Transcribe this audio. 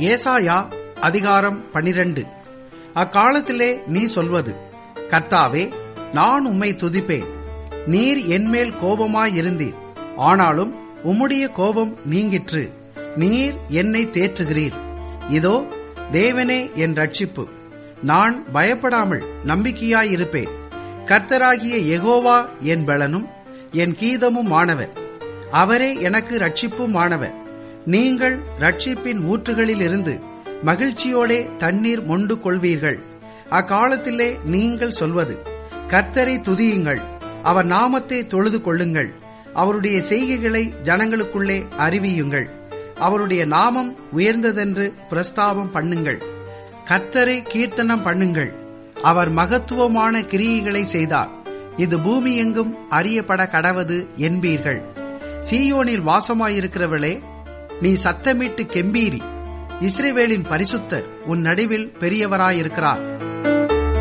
ஏசாயா அதிகாரம் பனிரெண்டு அக்காலத்திலே நீ சொல்வது கர்த்தாவே நான் உம்மை துதிப்பேன் நீர் என்மேல் கோபமாயிருந்தீர் ஆனாலும் உம்முடைய கோபம் நீங்கிற்று நீர் என்னை தேற்றுகிறீர் இதோ தேவனே என் ரட்சிப்பு நான் பயப்படாமல் நம்பிக்கையாயிருப்பேன் கர்த்தராகிய யெகோவா என் பலனும் என் கீதமும் ஆனவர் அவரே எனக்கு ரட்சிப்புமானவர் நீங்கள் ரட்சிப்பின் ஊற்றுகளில் இருந்து மகிழ்ச்சியோடே தண்ணீர் மொண்டு கொள்வீர்கள் அக்காலத்திலே நீங்கள் சொல்வது கர்த்தரை துதியுங்கள் அவர் நாமத்தை தொழுது கொள்ளுங்கள் அவருடைய செய்கைகளை ஜனங்களுக்குள்ளே அறிவியுங்கள் அவருடைய நாமம் உயர்ந்ததென்று பிரஸ்தாபம் பண்ணுங்கள் கர்த்தரை கீர்த்தனம் பண்ணுங்கள் அவர் மகத்துவமான கிரியைகளை செய்தார் இது பூமி எங்கும் அறியப்பட கடவது என்பீர்கள் சீயோனில் வாசமாயிருக்கிறவளே நீ சத்தமிட்டு கெம்பீரி இஸ்ரேவேலின் பரிசுத்தர் உன் நடுவில் பெரியவராயிருக்கிறார்